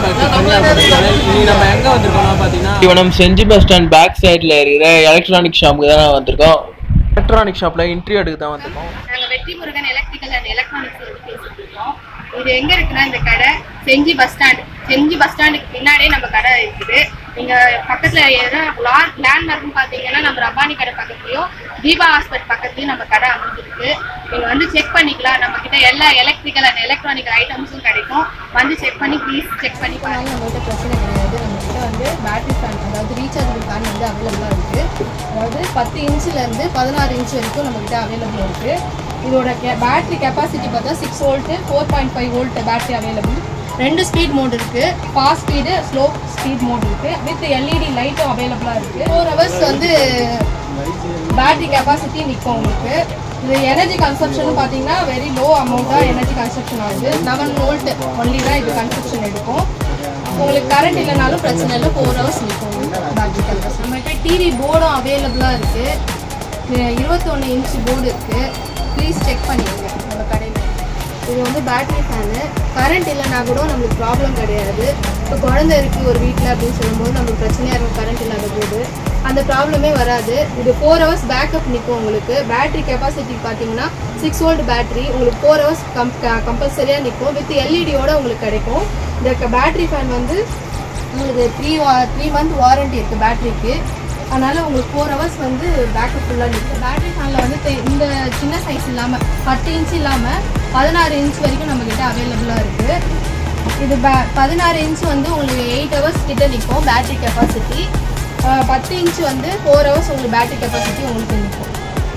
back to Kanyakumari இன்னைக்கு நம்ம எங்கே வந்திருக்கோம்னா பார்த்தீங்கன்னா இப்போ நம்ம செஞ்சி பஸ் ஸ்டாண்ட் பேக் சைடில் இருக்கிற எலக்ட்ரானிக் ஷாப்புக்கு தான் வந்திருக்கோம் எலக்ட்ரானிக் ஷாப்பில் இன்டர்வியூ எடுக்க தான் வந்திருக்கோம் நாங்க வெற்றி முருகன் எலக்ட்ரிக்கல் அண்ட் எலக்ட்ரானிக்ஸ் வந்து பேசிட்டு இருக்கோம் இது எங்க இருக்குன்னா இந்த கடை Senji bus stand Senji bus ஸ்டாண்டுக்கு பின்னாடியே நம்ம கடை இருக்குது நீங்க பக்கத்துல லேண்ட்மார்க்னு பாத்தீங்கன்னா நம்ம ரபானி கடை பக்கத்துலயும் தீபா ஹாஸ்பிட்டல் பக்கத்துலயும் நம்ம கடை அமைஞ்சிருக்கு நீங்க வந்து செக் பண்ணிக்கலாம் நம்ம கிட்ட எல்லா எலக்ட்ரிக்கல் அண்ட் எலக்ட்ரானிக் ஐட்டம்ஸும் கிடைக்கும் வந்து செக் பண்ணி ப்ளீஸ் செக் பண்ணி பாருங்க நம்மகிட்ட பிரச்சனை கிடையாது நம்மகிட்ட வந்து பேட்டரி ஃபேன் அதாவது ரீசார்ஜபிள் ஃபேன் வந்து அவைலபிளாக இருக்குது அதாவது பத்து இன்ச்சிலேருந்து பதினாறு இன்ச் வரைக்கும் நம்மகிட்ட அவைலபிள் இருக்குது இதோட கே பேட்டரி கெப்பாசிட்டி பார்த்தா six volt four point five volt battery available ரெண்டு ஸ்பீட் மோட் இருக்குது fast speed slow speed mode இருக்குது வித் எல்இடி லைட்டும் அவைலபிளாக இருக்குது ஃபோர் ஹவர்ஸ் வந்து பேட்டரி கெப்பாசிட்டி நிற்கும் உங்களுக்கு இது எனர்ஜி கன்சப்ஷன் பார்த்தீங்கன்னா வெரி லோ அமௌண்ட்டாக எனர்ஜி கன்சப்ஷன் ஆகுது லெவன் வோல்ட் ஒன்லி தான் இது கன்சப்ஷன் எடுக்கும் உங்களுக்கு கரண்ட் இல்லைனாலும் பிரச்சனை இல்லை ஃபோர் ஹவர்ஸ் நிற்கும் பேட்டரி கெப்பாசிட்டி நம்மகிட்ட டிவி போர்டும் அவைலபிளாக இருக்குது இருபத்தொன்று இன்ச் போர்டு இருக்குது ப்ளீஸ் செக் பண்ணிடுங்க நம்ம கடையில் இது வந்து பேட்டரி ஃபேனு கரண்ட் இல்லைனா கூட நம்மளுக்கு ப்ராப்ளம் கிடையாது இப்போ குழந்தை இருக்குது ஒரு வீட்டில் அப்படின்னு சொல்லும்போது நம்மளுக்கு பிரச்சனையாக இருக்கும் கரண்ட் இல்லாத போது அந்த ப்ராப்ளமே வராது இது ஃபோர் ஹவர்ஸ் பேக்கப் நிற்கும் உங்களுக்கு பேட்டரி கெப்பாசிட்டி பார்த்தீங்கன்னா சிக்ஸ் வோல்ட் பேட்டரி உங்களுக்கு ஃபோர் ஹவர்ஸ் கம் கம்பல்சரியாக நிற்கும் வித் எல்இடியோட உங்களுக்கு கிடைக்கும் இந்த பேட்டரி ஃபேன் வந்து உங்களுக்கு த்ரீ வா த்ரீ மந்த் வாரண்டி இருக்குது பேட்டரிக்கு அதனால் உங்களுக்கு ஃபோர் ஹவர்ஸ் வந்து பேக்கப் ஃபுல்லாக நிற்கும் பேட்டரி ஃபேனில் வந்து தெ- இந்த சின்ன சைஸ் இல்லாமல் பத்து இன்ச் இல்லாமல் பதினாறு இன்ச் வரைக்கும் நம்மக்கிட்ட அவைலபிளாக இருக்குது இது பே பதினாறு இன்ச் வந்து உங்களுக்கு எயிட் ஹவர்ஸ் கிட்ட நிற்கும் பேட்டரி கெப்பாசிட்டி பத்து இன்ச் வந்து ஃபோர் ஹவர்ஸ் உங்களுக்கு பேட்டரி கெப்பாசிட்டி உங்களுக்கு நிற்கும்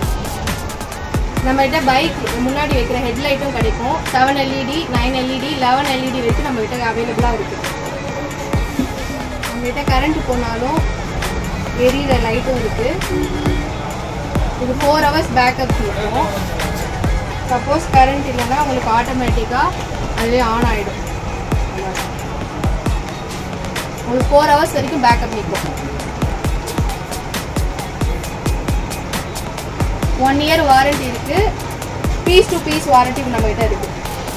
நம்மகிட்ட பைக் முன்னாடி வைக்கிற ஹெட்லைட்டும் கிடைக்கும் seven LED nine LED eleven LED வரைக்கும் நம்மகிட்ட அவைலபிளாக இருக்குது நம்மகிட்ட கரண்ட் போனாலும் எரியிற லைட்டும் இருக்குது இது ஃபோர் ஹவர்ஸ் பேக்கப் இருக்கும் சப்போஸ் கரண்ட் இல்லைன்னா உங்களுக்கு ஆட்டோமேட்டிக்காக அதுவே ஆன் ஆகிடும் உங்களுக்கு ஃபோர் ஹவர்ஸ் வரைக்கும் பேக்கப் நிற்கும் ஒன் இயர் வாரண்டி இருக்குது பீஸ் டு பீஸ் வாரண்டி நம்மகிட்ட இருக்குது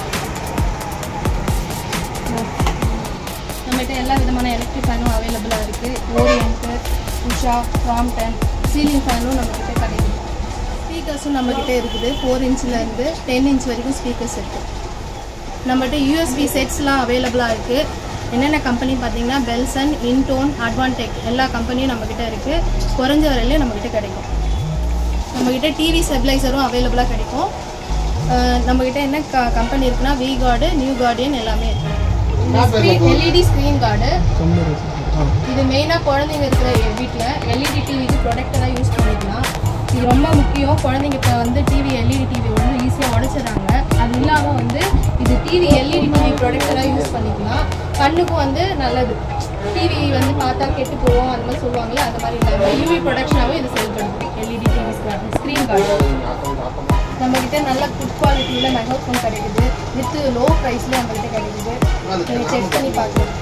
நம்மகிட்ட எல்லா விதமான எலக்ட்ரிக் ஃபேனும் அவைலபிளாக இருக்குது ஓரியன்ட்டு உஷா க்ராம்டன் சீலிங் ஃபேனும் நம்மக்கிட்ட கிடைக்குது ஸ்பீக்கர்ஸும் நம்மக்கிட்ட இருக்குது ஃபோர் இன்ச்லேருந்து டென் இன்ச் வரைக்கும் ஸ்பீக்கர்ஸ் இருக்குது நம்மகிட்ட யூஎஸ்பி செட்ஸ்லாம் அவைலபிளாக இருக்குது என்னென்ன கம்பெனி பார்த்தீங்கன்னா பெல்சன் இன்டோன் அட்வான்டெக் எல்லா கம்பெனியும் நம்மக்கிட்ட இருக்குது குறைஞ்ச விலையிலே நம்மக்கிட்ட கிடைக்கும் நம்மக்கிட்ட டிவி ஸ்டெபிளைசரும் அவைலபிளாக கிடைக்கும் அஹ் நம்மக்கிட்ட என்ன க கம்பெனி இருக்குன்னா வி கார்டு நியூ கார்டியன் எல்லாமே இருக்குது எல்இடி ஸ்க்ரீன் கார்டு இது மெயினாக குழந்தைங்க இருக்கிற வீட்டில் எல்இடி டிவிக்கு ப்ரொடெக்டராக யூஸ் பண்ணிக்கலாம் இது ரொம்ப முக்கியம் குழந்தைங்க இப்போ வந்து டிவி எல்இடி டிவி வந்து ஈஸியாக உடச்சிடுறாங்க அது இல்லாமல் வந்து இது டிவி எல்இடி டிவி ப்ரொடெக்டராக யூஸ் பண்ணிக்கலாம் கண்ணுக்கும் வந்து நல்லது டிவி வந்து பார்த்தா கெட்டு போவோம் அந்த மாதிரி சொல்லுவாங்கல்ல அந்த மாதிரி இல்லாமல் யூவி ப்ரொடக்ஷனாகவும் இது செயல்படுது எல்இடி டிவி ஸ்க்ரீன் கார்டு நம்மக்கிட்ட நல்ல குட் குவாலிட்டியில் மெகா ஃபோன் கிடைக்குது வித் லோ ப்ரைஸில் நம்மக்கிட்ட கிடைக்குது நீங்கள் செக் பண்ணி பார்க்கலாம்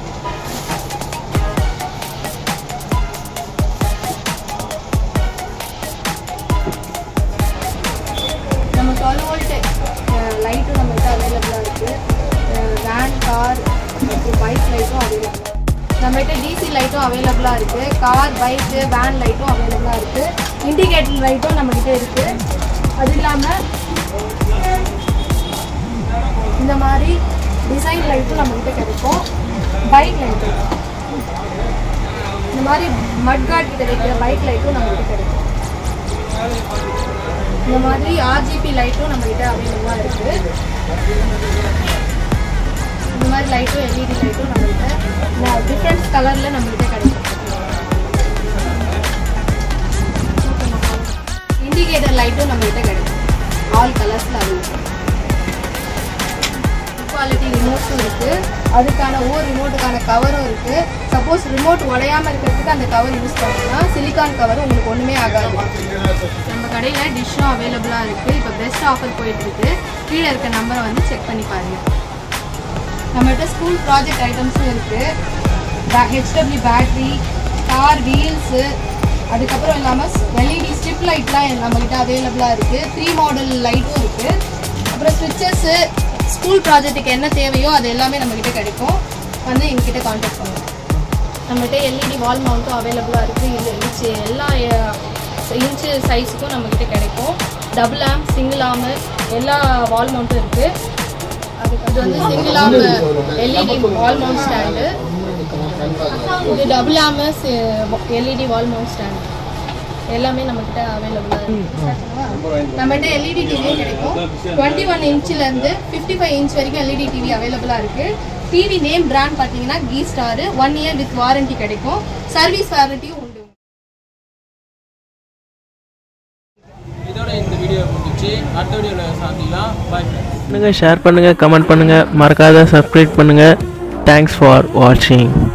நம்ம டுவெல் வோல்ட் லைட்டும் நம்மகிட்ட அவைலபிளாக இருக்குது வேன் கார் மற்றும் பைக் லைட்டும் அவைலபிளாக நம்மகிட்ட டிசி லைட்டும் அவைலபிளாக இருக்குது கார் பைக்கு வேன் லைட்டும் அவைலபிளாக இருக்குது இண்டிகேட்டர் லைட்டும் நம்மகிட்ட இருக்குது அது இல்லாமல் இந்த மாதிரி டிசைன் லைட்டும் நம்மகிட்ட கிடைக்கும் பைக் லைட்டு இந்த மாதிரி மட்காட் கிட்ட வைக்கிற பைக் லைட்டும் நம்மகிட்ட கிடைக்கும் இந்த மாதிரி ஆர்ஜிபி லைட்டும் நம்மகிட்ட அவைலபிளாக இருக்குது இந்த மாதிரி லைட்டும் எல்இடி லைட்டும் நம்மகிட்ட டிஃப்ரெண்ட் கலரில் நம்மகிட்ட கிடைக்கும் இண்டிகேட்டர் லைட்டும் நம்மகிட்ட கிடைக்கும் ஆல் கலர்ஸில் அவைலபிள் குவாலிட்டி ரிமோட்ஸும் இருக்குது அதுக்கான ஒவ்வொரு ரிமோட்டுக்கான கவரும் இருக்குது சப்போஸ் ரிமோட் உடையாம இருக்கிறதுக்கு அந்த கவர் யூஸ் பண்ணலாம் சிலிக்கான் கவர் உங்களுக்கு ஒன்றுமே ஆகாது நம்ம கடையில் டிஷ்ஷும் அவைலபிளாக இருக்குது இப்போ பெஸ்ட் ஆஃபர் போயிட்டுருக்கு கீழே இருக்க நம்பரை வந்து செக் பண்ணி பாருங்கள் நம்மகிட்ட ஸ்கூல் ப்ராஜெக்ட் ஐட்டம்ஸும் இருக்குது ஹெச்டபிள்யூ பேட்ரி கார் வீல்ஸு அதுக்கப்புறம் இல்லாமல் எல்இடி ஸ்ட்ரிப் லைட்லாம் நம்மகிட்ட அவைலபிளாக இருக்குது த்ரீ மாடல் லைட்டும் இருக்குது அப்புறம் ஸ்விட்சஸ்ஸு ஸ்கூல் ப்ராஜெக்ட்டுக்கு என்ன தேவையோ அது எல்லாமே நம்மக்கிட்ட கிடைக்கும் வந்து எங்ககிட்ட காண்டாக்ட் பண்ணுங்க நம்மகிட்ட எல்இடி வால் மவுண்ட்டும் அவைலபிளாக இருக்குது இது இன்ச்சு எல்லா இன்ச்சு சைஸுக்கும் நம்மக்கிட்ட கிடைக்கும் டபுள் ஆம் சிங்கிள் ஆம் எல்லா வால் மவுண்ட்டும் இருக்குது அதுக்கு அது வந்து single arm LED wall mount stand இது double arm LED wall mount stand எல்லாமே நம்மக்கிட்ட அவைலபிளாக இருக்குது நம்மகிட்ட எல்இடி டிவியும் கிடைக்கும் டுவெண்ட்டி ஒன் இன்ச்சிலேருந்து ஃபிஃப்டி ஃபைவ் இன்ச் வரைக்கும் எல்இடி டிவி அவைலபிளாக இருக்குது டிவி நேம் பிராண்ட் பார்த்தீங்கன்னா key star one year with warranty கிடைக்கும் சர்வீஸ் வாரண்டியும் உண்டு இதோட இந்த வீடியோ முடிஞ்சிச்சு அடுத்த வீடியோவில் சந்திக்கலாம் பாய் பண்ணுங்கள் ஷேர் பண்ணுங்கள் கமெண்ட் பண்ணுங்கள் மறக்காத சப்ஸ்கிரைப் பண்ணுங்கள் தேங்க்ஸ் ஃபார் வாட்சிங்